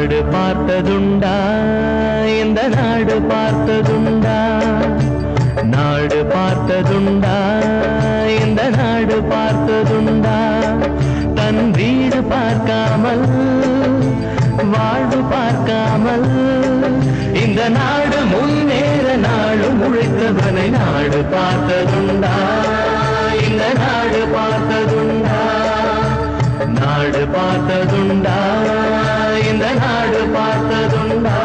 நாடு பார்த்ததுண்டா இந்த நாடு பார்த்ததுண்டா நாடு பார்த்ததுண்டா இந்த நாடு பார்த்ததுண்டா தன் வீடு பார்க்காமல் வாழ்வு பார்க்காமல் இந்த நாடு முன்னேற நாடு முழுக்கவனை நாடு பார்த்ததுண்டா இந்த நாடு பார்த்ததுண்டா நாடு பார்த்ததுண்டா இந்த நாடு பார்த்ததுண்டா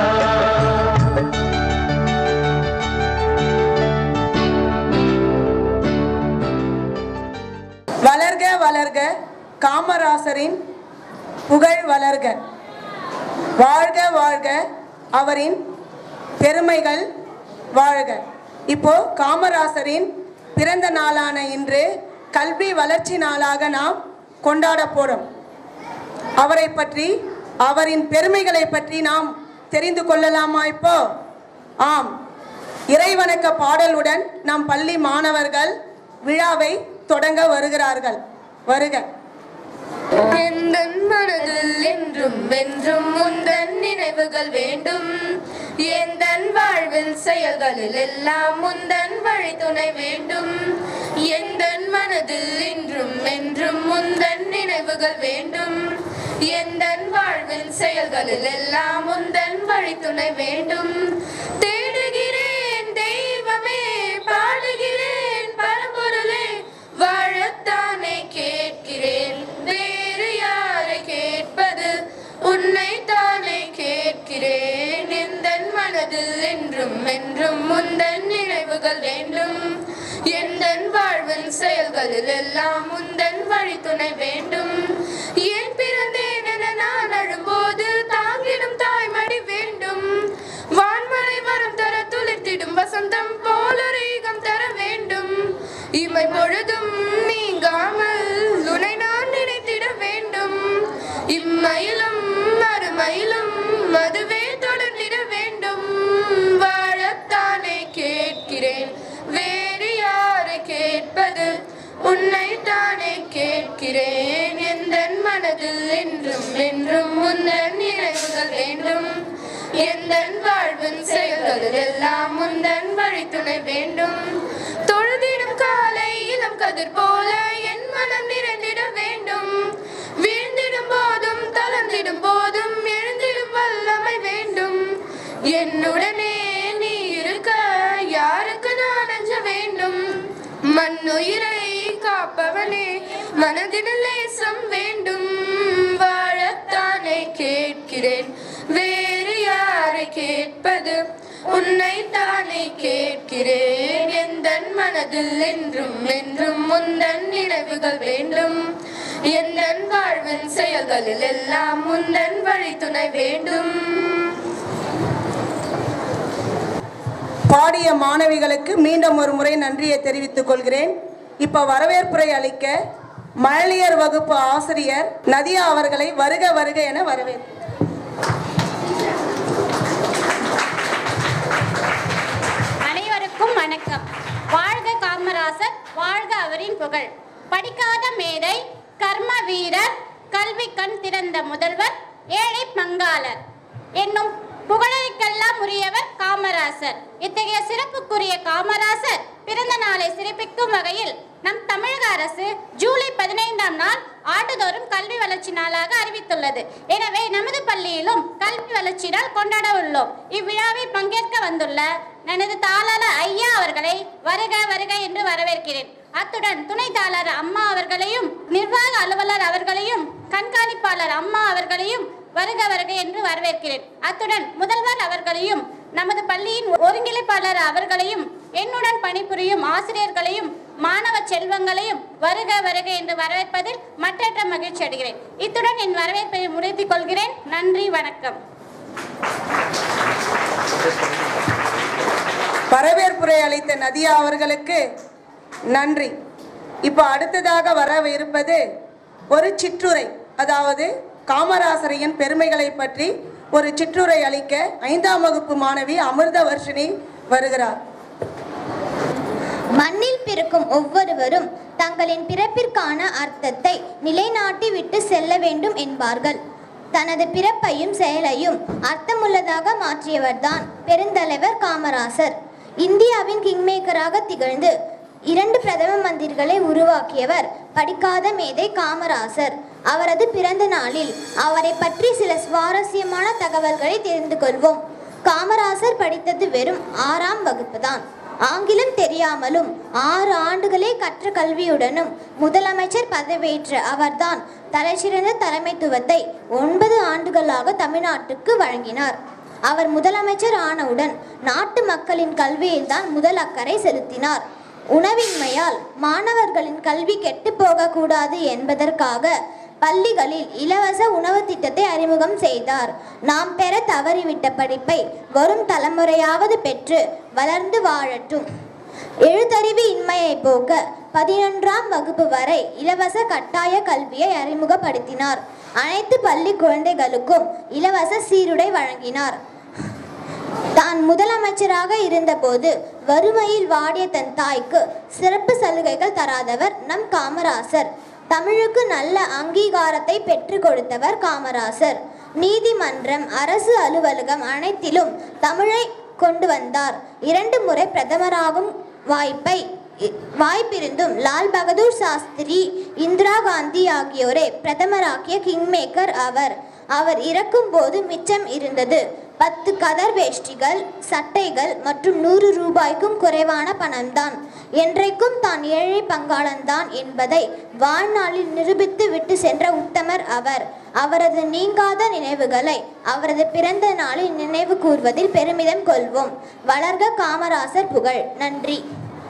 வளர்க வளர்க காமராசரின் புகழ் வளர்க வாழ்க வாழ்க அவரின் பெருமைகள் வாழ்க இப்போ காமராசரின் பிறந்த நாளான இன்று கல்வி வளர்ச்சி நாளாக நாம் கொண்டாட போறோம் அவரை பற்றி அவரின் பெருமைகளை பற்றி நாம் தெரிந்து கொள்ளலாமா இப்போ ஆம் இறைவணக்க பாடலுடன் நம் பள்ளி மாணவர்கள் விழாவை தொடங்க வருகிறார்கள் வருக எந்தன் மனதில் என்றும் என்றும் முந்தன் நினைவுகள் வேண்டும் எந்தன் வாழ்வில் செயல்களில் எல்லாம் முந்தன் வழித்துணை வேண்டும் எந்தன் மனதில் என்றும் என்றும் முந்தன் நினைவுகள் வேண்டும் எந்தன் வாழ்வில் செயல்களில் எல்லாம் முந்தன் வழித்துணை வேண்டும் தேடுகிறேன் தெய்வமே பாடுகிறேன் பரம்பொருளே வாழத்தானே கேட்கிறேன் வேறு யாரை கேட்பது உன்னை தானே கேட்கிறேன் எந்தன் மனதில் என்றும் என்றும் முந்தன் நினைவுகள் வேண்டும் எந்தன் வாழ்வின் செயல்களில் எல்லாம் முந்தன் வழித்துணை வேண்டும் ஏன் பிறந்தேன் என நான் அழும்போது தாங்கிடும் தாய்மடி வேண்டும் வான்மழை வரம் தர துளிர்த்திடும் வசந்தம் போல ரீகம் தர வேண்டும் இமை பொழுதும் நீங்காமல் உனை நான் நினைத்திட வேண்டும் இம்மையிலும் மறுமையிலும் அதுவே தொடர்ந்திட வேண்டும் வாழத்தானே கேட்கிறேன் வேறு யாரை கேட்பது உன்னை தானே கேட்கிறேன் எந்தன் மனதில் என்றும் என்றும் முந்தன் நினைவுகள் வேண்டும் எந்தன் வாழ்வின் செயல்களில் எல்லாம் முந்தன் வழித்துணை வேண்டும் தொழுதிடும் காலை இளம் கதிர் போல என் மனம் நிறைந்திட வேண்டும் வீழ்ந்திடும் போதும் தளர்ந்திடும் போதும் எழுந்திடும் வல்லமை வேண்டும் என்னுடனே நீ இருக்க யாருக்கு நான் அஞ்ச வேண்டும் மண்ணுயிரை காப்பவனே மனதினில் லேசம் வேண்டும் வாழத்தானே கேட்கிறேன் வேறு யாரை கேட்பது உன்னை தானே கேட்கிறேன் எந்தன் மனதில் என்றும் என்றும் முந்தன் நினைவுகள் வேண்டும் எந்தன் வாழ்வின் செயல்களில் எல்லாம் முந்தன் வழித்துணை வேண்டும் பாடிய மாணவிகளுக்கு மீண்டும் ஒரு முறை நன்றியை தெரிவித்துக் கொள்கிறேன் இப்போ வரவேற்புரை அளிக்க மழலையர் வகுப்பு ஆசிரியர் நதியா அவர்களை வருக வருக என வரவேற்கிறேன் அனைவருக்கும் வணக்கம் வாழ்க காமராசர் வாழ்க அவரின் புகழ் படிக்காத மேதை கர்ம வீரர் கல்வி கண் திறந்த முதல்வர் ஏழை பங்காளர் என்னும் புகழருக்கெல்லாம் உரியவர் காமராசர் இத்தகைய சிறப்புக்குரிய காமராசர் பிறந்த நாளை சிறப்பிக்கும் வகையில் நம் தமிழக அரசு ஜூலை பதினைந்தாம் நாள் ஆண்டுதோறும் கல்வி வளர்ச்சி நாளாக அறிவித்துள்ளது எனவே நமது பள்ளியிலும் கல்வி வளர்ச்சி நாள் கொண்டாட உள்ளோம் இவ்விழாவில் பங்கேற்க வந்துள்ள எனது தாளாளர் ஐயா அவர்களை வருக வருக என்று வரவேற்கிறேன் அத்துடன் துணை தாளர் அம்மா அவர்களையும் நிர்வாக அலுவலர் அவர்களையும் கண்காணிப்பாளர் அம்மா அவர்களையும் வருக வருக என்று வரவேற்கிறேன் அத்துடன் முதல்வர் அவர்களையும் நமது பள்ளியின் ஒருங்கிணைப்பாளர் அவர்களையும் என்னுடன் பணிபுரியும் ஆசிரியர்களையும் மாணவ செல்வங்களையும் வருக வருக என்று வரவேற்பதில் மற்றற்ற மகிழ்ச்சி அடைகிறேன் இத்துடன் என் வரவேற்பை முடித்துக் கொள்கிறேன் நன்றி வணக்கம் வரவேற்புரை அளித்த நதியா அவர்களுக்கு நன்றி இப்போ அடுத்ததாக வர இருப்பது ஒரு சிற்றுரை அதாவது காமராசரின் பெருமைகளை பற்றி ஒரு சிற்றுரை அளிக்க ஐந்தாம் வகுப்பு மாணவி அமிர்த வர்ஷினி வருகிறார் மண்ணில் பிறக்கும் ஒவ்வொருவரும் தங்களின் பிறப்பிற்கான அர்த்தத்தை நிலைநாட்டி விட்டு செல்ல வேண்டும் என்பார்கள் தனது பிறப்பையும் செயலையும் அர்த்தமுள்ளதாக மாற்றியவர்தான் பெருந்தலைவர் காமராசர் இந்தியாவின் கிங்மேக்கராக திகழ்ந்து இரண்டு பிரதம மந்திரிகளை உருவாக்கியவர் படிக்காத மேதை காமராசர் அவரது பிறந்த நாளில் அவரை பற்றி சில சுவாரஸ்யமான தகவல்களை தெரிந்து கொள்வோம் காமராசர் படித்தது வெறும் ஆறாம் வகுப்பு தான் ஆங்கிலம் தெரியாமலும் ஆறு ஆண்டுகளே கற்ற கல்வியுடனும் முதலமைச்சர் பதவியேற்ற அவர்தான் தலைசிறந்த தலைமைத்துவத்தை ஒன்பது ஆண்டுகளாக தமிழ்நாட்டுக்கு வழங்கினார் அவர் முதலமைச்சர் ஆனவுடன் நாட்டு மக்களின் கல்வியில்தான் முதல் அக்கறை செலுத்தினார் உணவின்மையால் மாணவர்களின் கல்வி கெட்டு போகக்கூடாது என்பதற்காக பள்ளிகளில் இலவச உணவு திட்டத்தை அறிமுகம் செய்தார் நாம் பெற தவறிவிட்ட படிப்பை வரும் தலைமுறையாவது பெற்று வளர்ந்து வாழட்டும் எழுத்தறிவு இன்மையை போக்க பதினொன்றாம் வகுப்பு வரை இலவச கட்டாய கல்வியை அறிமுகப்படுத்தினார் அனைத்து பள்ளி குழந்தைகளுக்கும் இலவச சீருடை வழங்கினார் தான் முதலமைச்சராக இருந்தபோது வறுமையில் வாடிய தன் தாய்க்கு சிறப்பு சலுகைகள் தராதவர் நம் காமராசர் தமிழுக்கு நல்ல அங்கீகாரத்தை பெற்றுக் கொடுத்தவர் காமராசர் நீதிமன்றம் அரசு அலுவலகம் அனைத்திலும் தமிழை கொண்டு வந்தார் இரண்டு முறை பிரதமராகும் வாய்ப்பை இ- வாய்ப்பிருந்தும் லால் பகதூர் சாஸ்திரி இந்திரா காந்தி ஆகியோரை பிரதமராக்கிய கிங்மேக்கர் அவர் அவர் இறக்கும்போது மிச்சம் இருந்தது பத்து கதர் வேஷ்டிகள் சட்டைகள் மற்றும் நூறு ரூபாய்க்கும் குறைவான பணம்தான் என்றைக்கும் தான் ஏழை பங்காளன்தான் என்பதை வாழ்நாளில் நிரூபித்து விட்டு சென்ற உத்தமர் அவர் அவரது நீங்காத நினைவுகளை அவரது பிறந்த நாளில் நினைவு கூர்வதில் பெருமிதம் கொள்வோம் வளர்க காமராசர் புகழ் நன்றி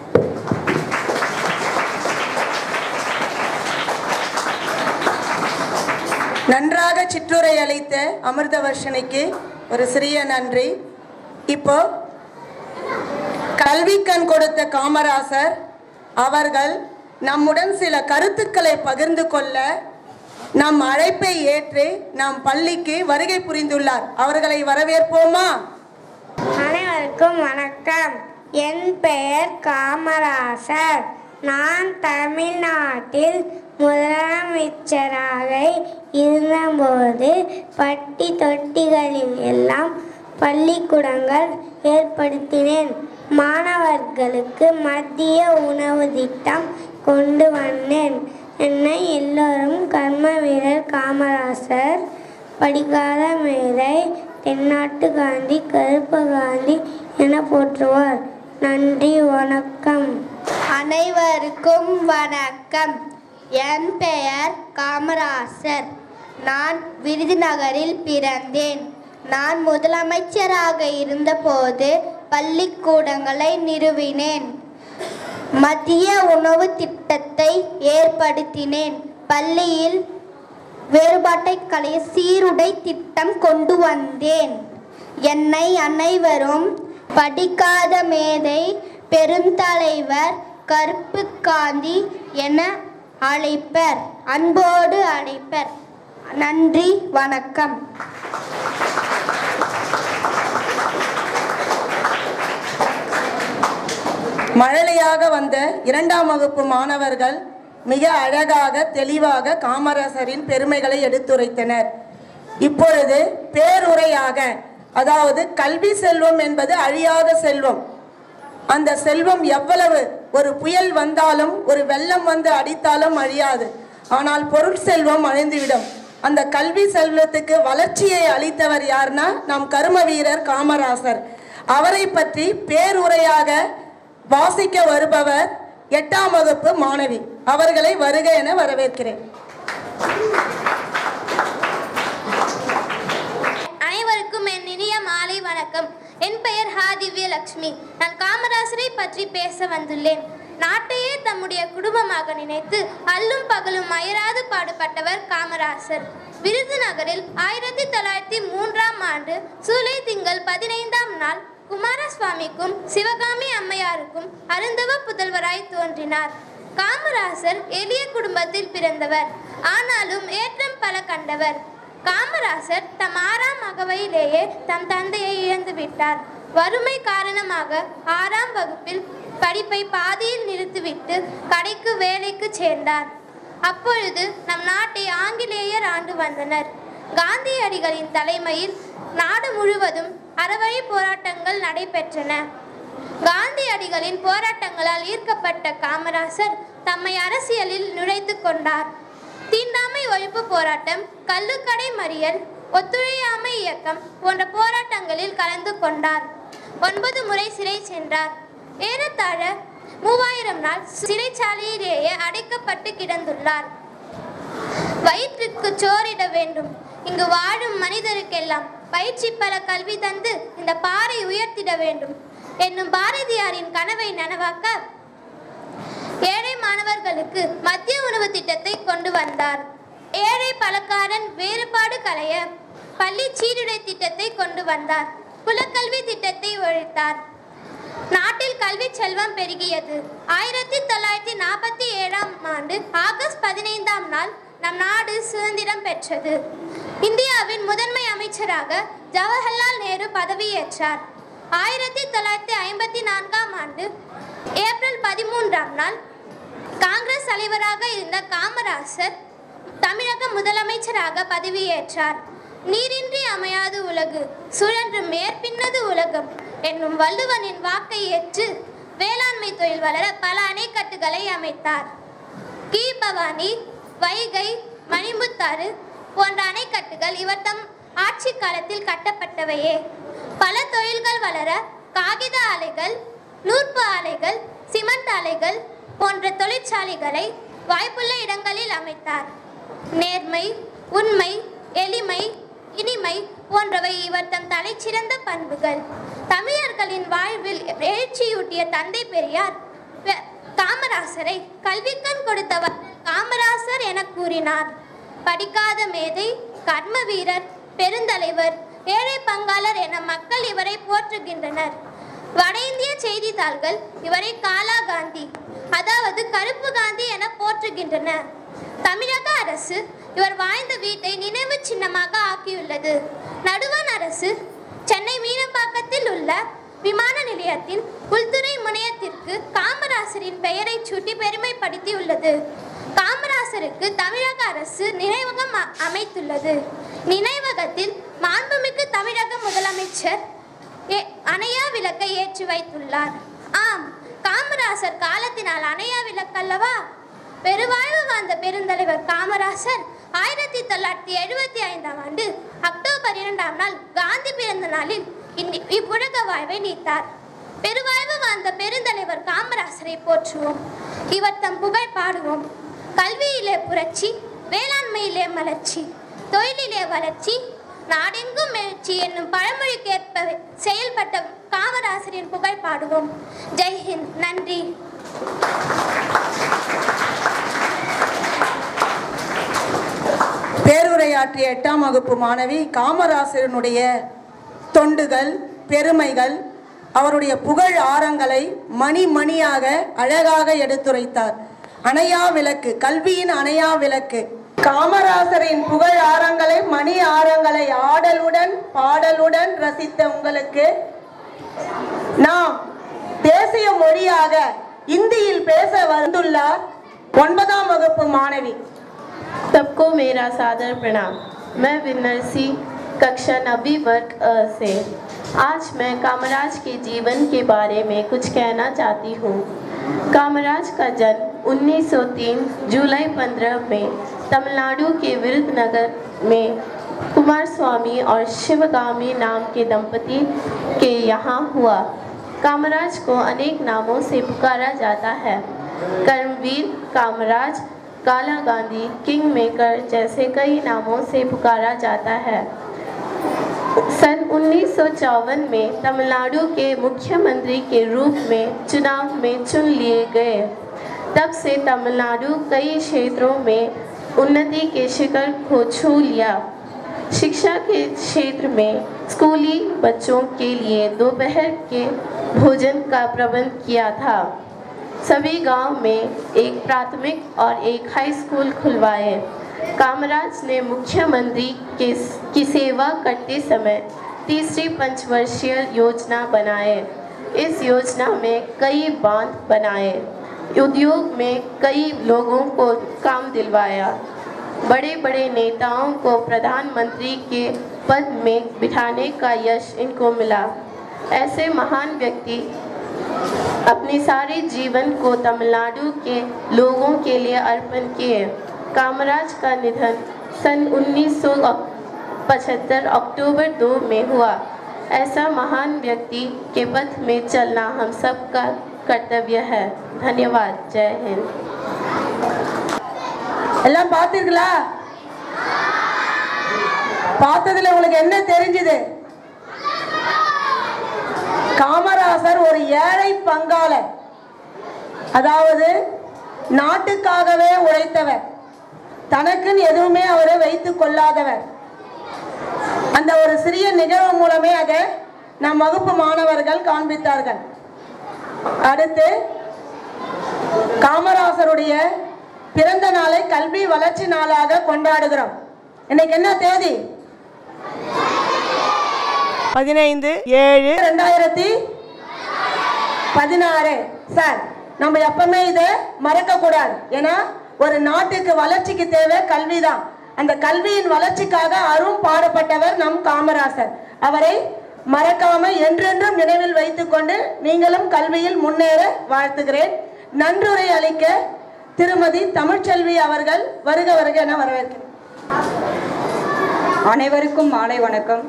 நன்றாக சிற்றுரை அளித்த அமிர்தவர்ஷனிக்கு ஒரு சிறிய நன்றி இப்போ கல்விக்கண் கொடுத்த காமராசர் அவர்கள் நம்முடன் சில கருத்துக்களை பகிர்ந்து கொள்ள நம் அழைப்பை ஏற்று நம் பள்ளிக்கு வருகை புரிந்துள்ளார் அவர்களை வரவேற்போமா அனைவருக்கும் வணக்கம் என் பெயர் காமராசர் நான் தமிழ்நாட்டில் முதலமைச்சராக இருந்தபோது பட்டி தொட்டிகளில் எல்லாம் பள்ளிக்கூடங்கள் ஏற்படுத்தினேன் மாணவர்களுக்கு மத்திய உணவு திட்டம் கொண்டு வந்தேன் என்னை எல்லோரும் கர்ம வீரர் காமராசர் படிக்காத மேதை தென்னாட்டு காந்தி கருப்பு காந்தி என போற்றுவார் நன்றி வணக்கம் அனைவருக்கும் வணக்கம் என் பெயர் காமராசர் நான் விருதுநகரில் பிறந்தேன் நான் முதலமைச்சராக இருந்தபோது பள்ளிக்கூடங்களை நிறுவினேன் மதிய உணவு திட்டத்தை ஏற்படுத்தினேன் பள்ளியில் வேறுபாட்டை களைய சீருடை திட்டம் கொண்டு வந்தேன் என்னை அனைவரும் படிக்காத மேதை பெருந்தலைவர் கருப்பு காந்தி என அழைப்பர் அன்போடு அழைப்பர் நன்றி வணக்கம் மழலையாக வந்த இரண்டாம் வகுப்பு மாணவர்கள் மிக அழகாக தெளிவாக காமராசரின் பெருமைகளை எடுத்துரைத்தனர் இப்பொழுது பேருரையாக அதாவது கல்வி செல்வம் என்பது அழியாத செல்வம் அந்த செல்வம் எவ்வளவு ஒரு புயல் வந்தாலும் ஒரு வெள்ளம் வந்து அடித்தாலும் அழியாது ஆனால் பொருள் செல்வம் அழிந்துவிடும் அந்த கல்வி செல்வத்துக்கு வளர்ச்சியை அளித்தவர் யாருன்னா நம் கரும வீரர் காமராசர் அவரை பற்றி பேருரையாக வாசிக்க வருபவர் எட்டாம் வகுப்பு மாணவி அவர்களை வருக என வரவேற்கிறேன் அனைவருக்கும் என் இனிய மாலை வணக்கம் என் பெயர் ஹா திவ்யலட்சுமி நான் காமராசரை பற்றி பேச வந்துள்ளேன் நாட்டையே தம்முடைய குடும்பமாக நினைத்து அல்லும் பகலும் அயராது பாடுபட்டவர் காமராசர் விருதுநகரில் ஆயிரத்தி தொள்ளாயிரத்தி மூன்றாம் ஆண்டு சூலை திங்கள் பதினைந்தாம் நாள் குமாரசுவாமிக்கும் சிவகாமி அம்மையாருக்கும் அருந்தவ புதல்வராய் தோன்றினார் காமராசர் எளிய குடும்பத்தில் பிறந்தவர் ஆனாலும் ஏற்றம் பல கண்டவர் காமராசர் தம் ஆறாம் அகவையிலேயே தம் தந்தையை இழந்து விட்டார் வறுமை காரணமாக ஆறாம் வகுப்பில் படிப்பை பாதியில் நிறுத்திவிட்டு கடைக்கு வேலைக்கு சேர்ந்தார் அப்பொழுது நம் நாட்டை ஆங்கிலேயர் ஆண்டு வந்தனர் காந்தியடிகளின் தலைமையில் நாடு முழுவதும் அறவழி போராட்டங்கள் நடைபெற்றன காந்தியடிகளின் போராட்டங்களால் ஈர்க்கப்பட்ட காமராசர் தம்மை அரசியலில் நுழைத்து கொண்டார் தீண்டாமை ஒழிப்பு போராட்டம் கள்ளுக்கடை மறியல் ஒத்துழையாமை இயக்கம் போன்ற போராட்டங்களில் கலந்து கொண்டார் ஒன்பது முறை சிறை சென்றார் ஏறத்தாழ மூவாயிரம் நாள் சிறைச்சாலையிலேயே அடைக்கப்பட்டு கிடந்துள்ளார் வயிற்றுக்கு சோறிட வேண்டும் இங்கு வாழும் மனிதருக்கெல்லாம் பயிற்சி பல கல்வி தந்து இந்த பாறை உயர்த்திட வேண்டும் என்னும் பாரதியாரின் கனவை நனவாக்க ஏழை மாணவர்களுக்கு மத்திய உணவு திட்டத்தை கொண்டு வந்தார் ஏழை பணக்காரன் வேறுபாடு களைய பள்ளி சீருடை திட்டத்தை கொண்டு வந்தார் குலக்கல்வி திட்டத்தை ஒழித்தார் நாட்டில் கல்வி செல்வம் பெருகியது ஆயிரத்தி தொள்ளாயிரத்தி நாற்பத்தி ஏழாம் ஆண்டு ஆகஸ்ட் பதினைந்தாம் நாள் நம் நாடு சுதந்திரம் பெற்றது இந்தியாவின் முதன்மை அமைச்சராக ஜவஹர்லால் நேரு பதவியேற்றார் ஆயிரத்தி தொள்ளாயிரத்தி ஐம்பத்தி நான்காம் ஆண்டு ஏப்ரல் பதிமூன்றாம் நாள் காங்கிரஸ் தலைவராக இருந்த காமராசர் தமிழக முதலமைச்சராக பதவியேற்றார் நீரின்றி அமையாது உலகு சுழன்று மேற்பின்னது உலகம் என்னும் வள்ளுவனின் வாக்கை ஏற்று வேளாண்மை தொழில் வளர பல அணைக்கட்டுகளை அமைத்தார் கீழ்பவானி வைகை மணிமுத்தாறு போன்ற அணைக்கட்டுகள் இவர் தம் ஆட்சி காலத்தில் கட்டப்பட்டவையே பல தொழில்கள் வளர காகித ஆலைகள் நூற்பு ஆலைகள் சிமெண்ட் ஆலைகள் போன்ற தொழிற்சாலைகளை வாய்ப்புள்ள இடங்களில் அமைத்தார் நேர்மை உண்மை எளிமை இனிமை போன்றவை இவர் தம் தலைச்சிறந்த பண்புகள் தமிழர்களின் வாழ்வில் எழுச்சியூட்டிய தந்தை பெரியார் வெ- காமராசரை கல்விக்கண் கொடுத்தவர் காமராசர் என கூறினார் படிக்காத மேதை கர்ம வீரர் பெருந்தலைவர் ஏழை பங்காளர் என மக்கள் இவரை போற்றுகின்றனர் வட இந்திய செய்தித்தாள்கள் இவரை காலா காந்தி அதாவது கருப்பு காந்தி என போற்றுகின்றன தமிழக அரசு இவர் வாழ்ந்த வீட்டை நினைவு சின்னமாக ஆக்கியுள்ளது நடுவண் அரசு சென்னை மீனம்பாக்கத்தில் உள்ள விமான நிலையத்தின் உள்துறை முனையத்திற்கு காமராசரின் பெயரை சூட்டி பெருமைப்படுத்தியுள்ளது காமராசருக்கு தமிழக அரசு நினைவகம் அ- அமைத்துள்ளது நினைவகத்தில் மாண்புமிகு தமிழக முதலமைச்சர் ஏ- அணையா விளக்கை ஏற்றி வைத்துள்ளார் ஆம் காமராசர் காலத்தினால் அணையா விளக்கல்லவா பெருவாழ்வு வாழ்ந்த பெருந்தலைவர் காமராசர் ஆயிரத்தி தொள்ளாயிரத்தி எழுபத்தி ஐந்தாம் ஆண்டு அக்டோபர் இரண்டாம் நாள் காந்தி பிறந்த நாளில் இன்னி- இவ்வுலக வாழ்வை நீத்தார் பெருவாழ்வு வாழ்ந்த பெருந்தலைவர் காமராசரை போற்றுவோம் இவர் தம் புகழ் பாடுவோம் கல்வியிலே புரட்சி வேளாண்மையிலே மலர்ச்சி தொழிலிலே வளர்ச்சி நாடெங்கும் எழுச்சி என்னும் பழமொழிக்கேற்ப செயல்பட்ட காமராசரின் புகழ் பாடுவோம் ஜெய்ஹிந்த் நன்றி பேருரையாற்றிய எட்டாம் வகுப்பு மாணவி காமராசரனுடைய தொண்டுகள் பெருமைகள் அவருடைய புகழ் ஆரங்களை மணி மணியாக அழகாக எடுத்துரைத்தார் அணையா விளக்கு கல்வியின் அணையா விளக்கு காமராசரின் புகழ் ஆரங்களை மணி ஆரங்களை ஆடலுடன் பாடலுடன் ரசித்த உங்களுக்கு நாம் தேசிய மொழியாக இந்தியில் பேச வந்துள்ளார் ஒன்பதாம் வகுப்பு மாணவி सबको मेरा सादर प्रणाम मैं विनर सी कक्षा नबी वर्ग अ से आज मैं कामराज के जीवन के बारे में कुछ कहना चाहती हूँ कामराज का जन्म 1903 जुलाई 15 में तमिलनाडु के विरुद्धनगर में कुमार स्वामी और शिवगामी नाम के दंपति के यहाँ हुआ कामराज को अनेक नामों से पुकारा जाता है कर्मवीर कामराज काला गांधी किंग मेकर जैसे कई नामों से पुकारा जाता है सन 1954 में तमिलनाडु के मुख्यमंत्री के रूप में चुनाव में चुन लिए गए तब से तमिलनाडु कई क्षेत्रों में उन्नति के शिखर को छू लिया शिक्षा के क्षेत्र में स्कूली बच्चों के लिए दोपहर के भोजन का प्रबंध किया था सभी गांव में एक प्राथमिक और एक हाई स्कूल खुलवाए कामराज ने मुख्यमंत्री के की सेवा करते समय तीसरी पंचवर्षीय योजना बनाए इस योजना में कई बांध बनाए उद्योग में कई लोगों को काम दिलवाया बड़े बड़े नेताओं को प्रधानमंत्री के पद में बिठाने का यश इनको मिला ऐसे महान व्यक्ति अपने सारे जीवन को तमिलनाडु के लोगों के लिए अर्पण किए कामराज का निधन सन 1975 अक्टूबर 2 में हुआ ऐसा महान व्यक्ति के पथ में चलना हम सबका कर्तव्य है धन्यवाद जय हिंद எல்லாம் பார்த்தீர்களா பார்த்ததுல உங்களுக்கு என்ன தெரிஞ்சது காமராசர் ஒரு ஏழை பங்காளர் அதாவது நாட்டுக்காகவே உழைத்தவர் தனக்குன்னு எதுவுமே அவரை வைத்துக் கொள்ளாதவர் அந்த ஒரு சிறிய நிகழ்வு மூலமே அதை நம் வகுப்பு மாணவர்கள் காண்பித்தார்கள் அடுத்து காமராசருடைய பிறந்த நாளை கல்வி வளர்ச்சி நாளாக கொண்டாடுகிறோம் இன்னைக்கு என்ன தேதி பதினைந்து ஏழு ரெண்டாயிரத்தி பதினாறு சார் நம்ம எப்பவுமே இதை மறக்க கூடாது ஏன்னா ஒரு நாட்டுக்கு வளர்ச்சிக்கு தேவை கல்விதான் அந்த கல்வியின் வளர்ச்சிக்காக அரும் பாடுபட்டவர் நம் காமராசர் அவரை மறக்காம என்றென்றும் நினைவில் வைத்துக்கொண்டு நீங்களும் கல்வியில் முன்னேற வாழ்த்துகிறேன் நன்றுரை அளிக்க திருமதி தமிழ்ச்செல்வி அவர்கள் வருக வருக என வரவேற்கிறேன் அனைவருக்கும் மாலை வணக்கம்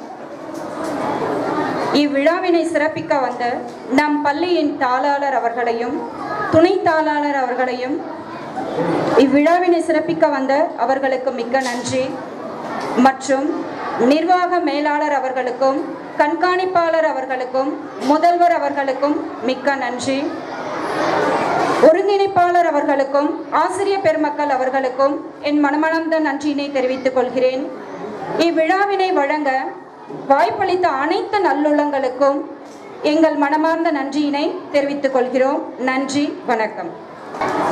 இவ்விழாவினை சிறப்பிக்க வந்த நம் பள்ளியின் தாளாளர் அவர்களையும் துணை தாளாளர் அவர்களையும் இவ்விழாவினை சிறப்பிக்க வந்த அவர்களுக்கு மிக்க நன்றி மற்றும் நிர்வாக மேலாளர் அவர்களுக்கும் கண்காணிப்பாளர் அவர்களுக்கும் முதல்வர் அவர்களுக்கும் மிக்க நன்றி ஒருங்கிணைப்பாளர் அவர்களுக்கும் ஆசிரியர் பெருமக்கள் அவர்களுக்கும் என் மனமணந்த நன்றியினை தெரிவித்துக் கொள்கிறேன் இவ்விழாவினை வழங்க வாய்ப்பளித்த அனைத்து நல்லுள்ளங்களுக்கும் எங்கள் மனமார்ந்த நன்றியினை தெரிவித்துக் கொள்கிறோம் நன்றி வணக்கம்